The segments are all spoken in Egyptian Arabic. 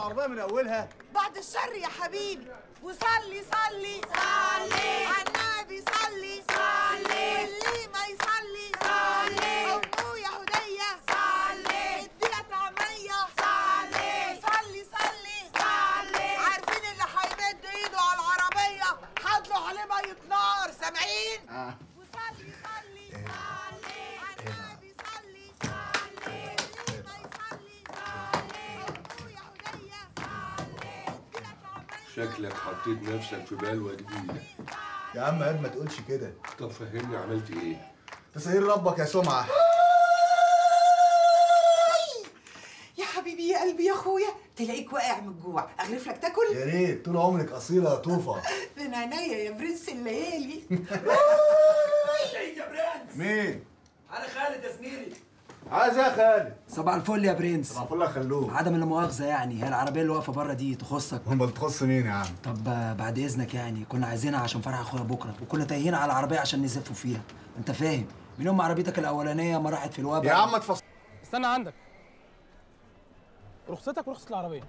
العربيه من اولها بعد الشر يا حبيبي وصلي صلي صلي على النبي صلي صلي واللي ما يصلي صلي ابويا هديه صلي اديها طعميه صلي صلي صلي صلي عارفين اللي هيمد ايده على العربيه هدلوا عليه ميه نار سامعين آه. وصلي صلي صلي على النبي صلي صلي واللي ما يصلي صلي ابويا هديه صلي اديها طعميه شكلك حطيت نفسك في بلوه جديده يا عم عيب ما تقولش كده طب فهمني عملت ايه تسهيل ربك يا سمعه يا حبيبي يا قلبي يا اخويا تلاقيك واقع من الجوع اغرف لك تاكل يا ريت طول عمرك اصيله يا طوفه من عينيا يا برنس الليالي شيء يا برنس مين انا خالد يا زميلي عايز ايه يا خالد صباح الفل يا برنس طبعا فل خلوه عدم المؤاخذة يعني هي العربية اللي واقفة بره دي تخصك هم تخص مين يا عم طب آه، بعد إذنك يعني كنا عايزينها عشان فرح أخويا بكرة وكنا تايهين على العربية عشان نزفوا فيها أنت فاهم من يوم ما عربيتك الأولانية ما راحت في الوباء يا عم تفصل استنى عندك رخصتك ورخصة العربية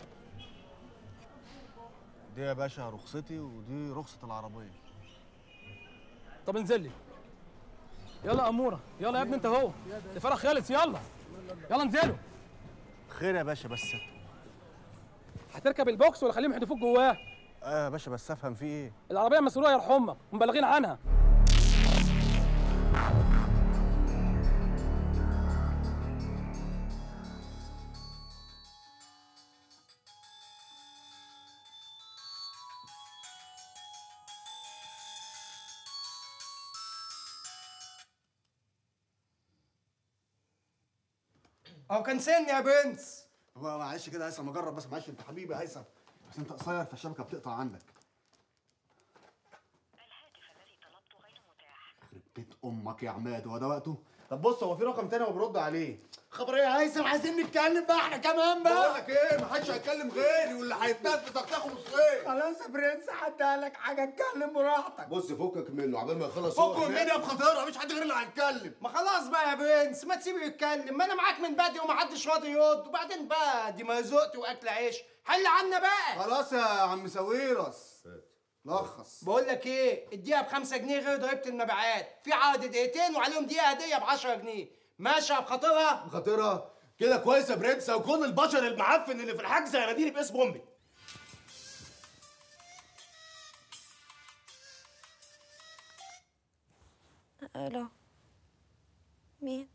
دي يا باشا رخصتي ودي رخصه العربيه طب انزل لي يلا يا أمورة يلا يا ابني أنت هو ده فرح خالص يلا يلا انزلوا خير يا باشا بس هتركب البوكس ولا خليهم يحدفوك جواه اه يا باشا بس افهم فيه ايه العربية مسروقة يرحمك ومبلغين عنها هو كان سن يا برنس هو معلش كده يا هيثم اجرب بس معلش انت حبيبي يا هيثم بس انت قصير فالشبكه بتقطع عندك يخرب بيت امك يا عماد هو ده وقته طب بص هو في رقم تاني وبرد عليه خبر ايه يا هيثم عايزين نتكلم بقى احنا كمان بقول بقى لك ايه محدش هيتكلم غيري واللي هيتنفس هتاخد نصين خلاص يا برنس حد قال لك حاجه اتكلم براحتك بص فكك منه عبال ما يخلص هو فكوا هناك. مني يا بخاطرها مفيش حد غير اللي هيتكلم ما خلاص بقى يا برنس ما تسيبه يتكلم ما انا معاك من بدري ومحدش راضي يرد وبعدين بقى دي مرزوقتي واكل عيش حل عنا بقى خلاص يا عم ساويرس لخص بقول لك ايه اديها بخمسة جنيه غير ضريبه المبيعات في عقد دقيقتين وعليهم دقيقه هديه ب 10 جنيه ماشي يا بخاطرها بخاطرها كده كويس يا برنس وكل البشر المعفن اللي في الحجز هيناديني باسم امي الو مين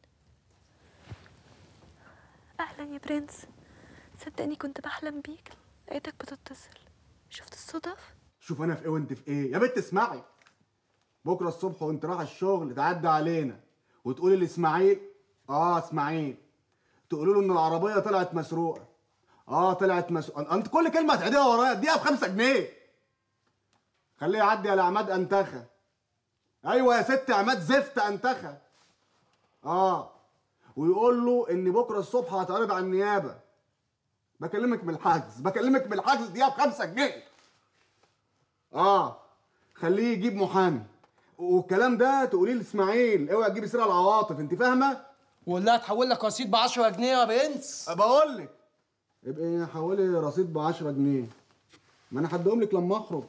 اهلا يا برنس صدقني كنت بحلم بيك لقيتك بتتصل شفت الصدف شوف انا في ايه وانت في ايه يا بنت اسمعي بكره الصبح وانت رايح الشغل تعدي علينا وتقولي لاسماعيل اه اسماعيل تقولوا له ان العربيه طلعت مسروقه اه طلعت مسروقه انت كل كلمه هتعيديها ورايا اديها بخمسة جنيه خليه يعدي على عماد انتخه ايوه يا ست عماد زفت انتخه اه ويقول له ان بكره الصبح هتعرض على النيابه بكلمك من الحجز بكلمك من الحجز دقيقه بخمسة جنيه اه خليه يجيب محامي والكلام ده تقوليه لاسماعيل اوعي تجيبي سيره العواطف انت فاهمه وقول لها تحول لك رصيد ب 10 جنيه يا برنس بقول لك ابقي حولي رصيد ب 10 جنيه ما انا هديهم لك لما اخرج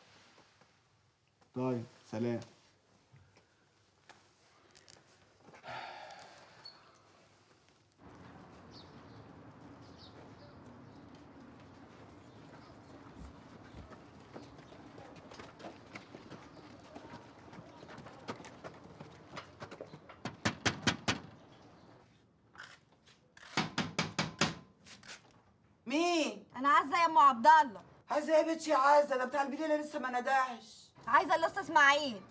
طيب سلام مين انا عايزه يا ام عبد الله عايزه يا بنتي عايزه ده بتاع البليله لسه ما ندهش عايزه الاستاذ اسماعيل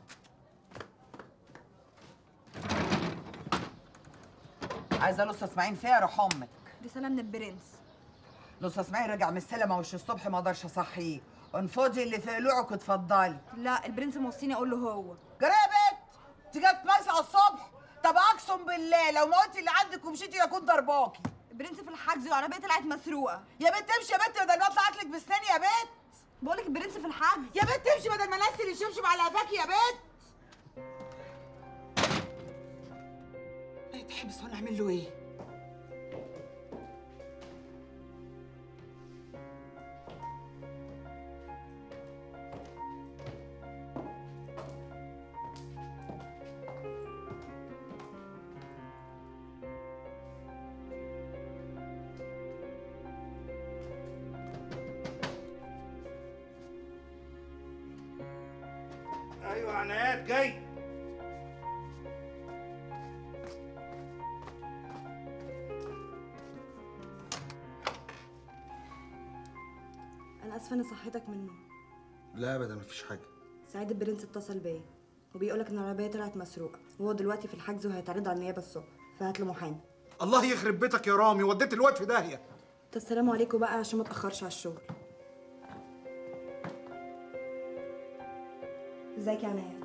عايزه الاستاذ اسماعيل فيها روح امك رساله من البرنس الاستاذ اسماعيل رجع من السلمه وش الصبح ما اقدرش اصحيه انفضي اللي في قلوعك اتفضلي لا البرنس موصيني اقول له هو جرى يا بنت انت جايه تميسي على الصبح طب اقسم بالله لو ما قلتي اللي عندك ومشيتي لاكون ضرباكي البرنس في الحجز والعربيه طلعت مسروقه يا بنت امشي يا بنت بدل ما اطلع اكلك بسناني يا بنت بقولك البرنس في الحجز يا بنت امشي بدل ما انزل الشمشم على قفاكي يا بنت هيتحبس وانا اعمل له ايه عنايات جاي انا اسفه اني صحيتك من النوم لا ابدا مفيش حاجه سعيد البرنس اتصل بيا وبيقولك ان العربيه طلعت مسروقه وهو دلوقتي في الحجز وهيتعرض على النيابه الصبح فهات له محامي الله يخرب بيتك يا رامي وديت الواد في داهيه طب السلام عليكم بقى عشان ما اتاخرش على الشغل ازيك يا عنايات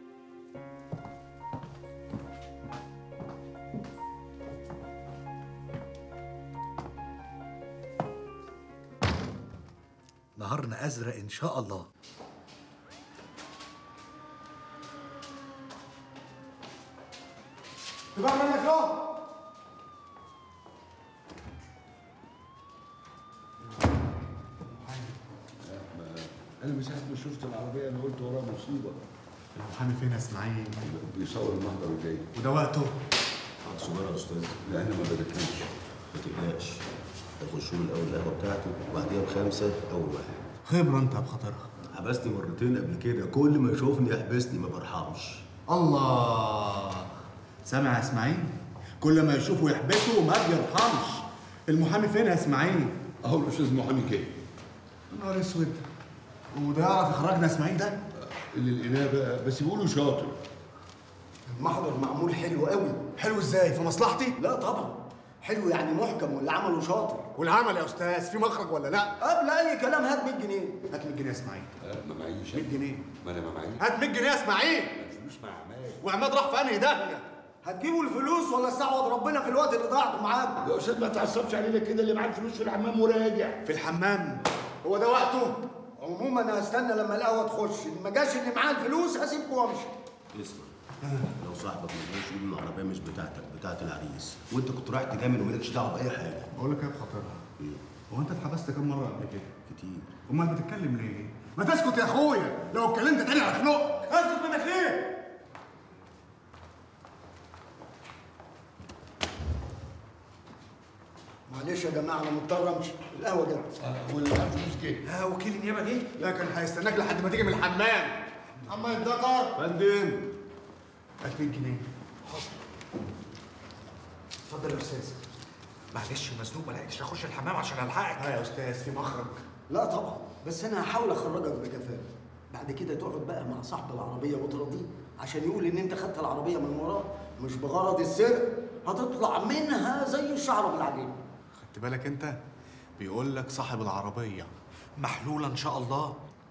نهارنا ازرق ان شاء الله تبقى منك يوم انا من ساعه ما شفت العربيه انا قلت وراها مصيبه المحامي فين يا اسماعيل بيصور المحضر وجاي وده وقته صغيره يا استاذ لا انا ما بدفنش ما تقلقش هيخشوا له الاول القهوه بتاعته وبعديها بخمسه اول واحد خبره انت بخاطرها حبسني مرتين قبل كده كل ما يشوفني يحبسني ما برحمش الله سامع يا اسماعيل كل ما يشوفه يحبسه ما بيرحمش المحامي فين يا اسماعيل اهو الاستاذ محامي كده نهار اسود وده يعرف يخرجنا اسماعيل ده اللي لقيناه بقى بس بيقولوا شاطر المحضر معمول حلو قوي حلو ازاي في مصلحتي لا طبعا حلو يعني محكم واللي عمله شاطر والعمل يا استاذ في مخرج ولا لا قبل اي كلام هات 100 جنيه هات 100 جنيه يا اسماعيل آه، ما معيش 100 جنيه ما انا ما معيش هات 100 جنيه يا اسماعيل الفلوس مع عماد وعماد راح في انهي داهيه هتجيبوا الفلوس ولا استعوض ربنا في الوقت اللي ضاعته معاكم يا استاذ ما تعصبش علينا كده اللي معاه الفلوس في الحمام وراجع في الحمام هو ده وقته عموما انا هستنى لما القهوه تخش إن ما جاش اللي معاه الفلوس هسيبكم وامشي اسمع لو صاحبك ما جاش يقول له العربيه مش بتاعتك بتاعت العريس وانت كنت رايح تجامل ومالكش دعوه باي حاجه بقول لك ايه بخاطرها هو انت اتحبست كام مره قبل كده كتير امال بتتكلم ليه ما تسكت يا اخويا لو اتكلمت تاني هخنقك اسكت منك ليه معلش يا جماعه انا مضطر امشي القهوه جت واللي معاه الفلوس جه ها وكيل النيابه جه لا كان هيستناك لحد ما تيجي من الحمام عم الدكر فندم هات 100 جنيه اتفضل يا استاذ معلش مزنوق ما لقيتش اخش الحمام عشان الحقك ها يا استاذ في مخرج لا طبعا بس انا هحاول اخرجك بكفاءه بعد كده تقعد بقى مع صاحب العربيه وتراضيه عشان يقول ان انت خدت العربيه من وراه مش بغرض السرقه هتطلع منها زي الشعره بالعجين خدت بالك انت بيقول لك صاحب العربيه محلوله ان شاء الله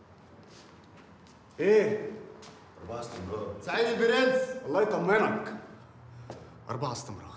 ايه اربعه استمرار سعيد البرنس الله يطمنك أربعة استمرار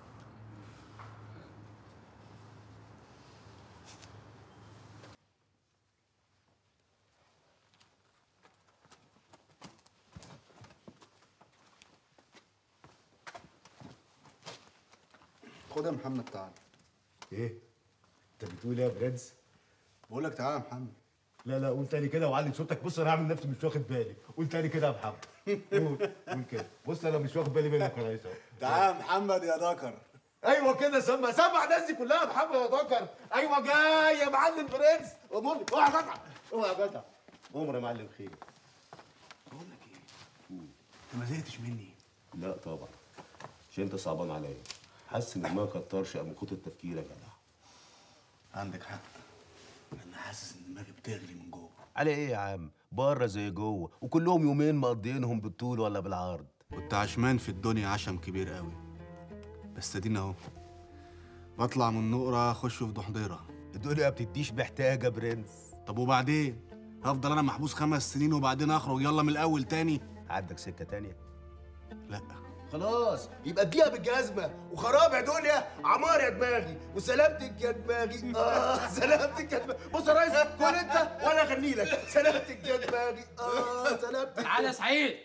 خد يا محمد تعال ايه انت بتقول ايه يا برنس بقول لك تعال يا محمد لا لا قول تاني كده وعلي صوتك بص انا هعمل نفسي مش واخد بالي قول تاني كده يا محمد قول قول كده بص انا مش واخد بالي منك يا ريس أهو. تعال يا محمد يا دكر ايوه كده سمع سمع الناس دي كلها يا محمد يا دكر ايوه جاي يا معلم برنس امر لي اوعى يا جدع اوعى يا جدع عمر يا معلم خير بقول لك ايه انت ما زهقتش مني لا طبعا عشان انت صعبان عليا حاسس ان ما كترش قام كتر التفكير يا جدع عندك حق انا حاسس ان دماغي بتغلي من جوه على ايه يا عم بره زي جوه وكلهم يومين مقضيينهم بالطول ولا بالعرض كنت عشمان في الدنيا عشم كبير قوي بس ادينا اهو بطلع من نقرة اخش في ضحضيرة الدنيا بتديش محتاجه يا برنس طب وبعدين هفضل انا محبوس خمس سنين وبعدين اخرج يلا من الاول تاني عندك سكه تانية لا خلاص يبقى اديها بالجزمه وخراب يا دنيا عمار يا دماغي وسلامتك يا دماغي اه سلامتك يا دماغي بص يا ريس كل انت وانا اغني لك سلامتك يا دماغي اه سلامتك تعالى يا سعيد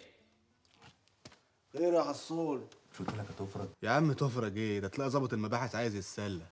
خير يا حصول مش قلت لك هتفرج يا عم تفرج ايه ده تلاقي ظابط المباحث عايز يتسلى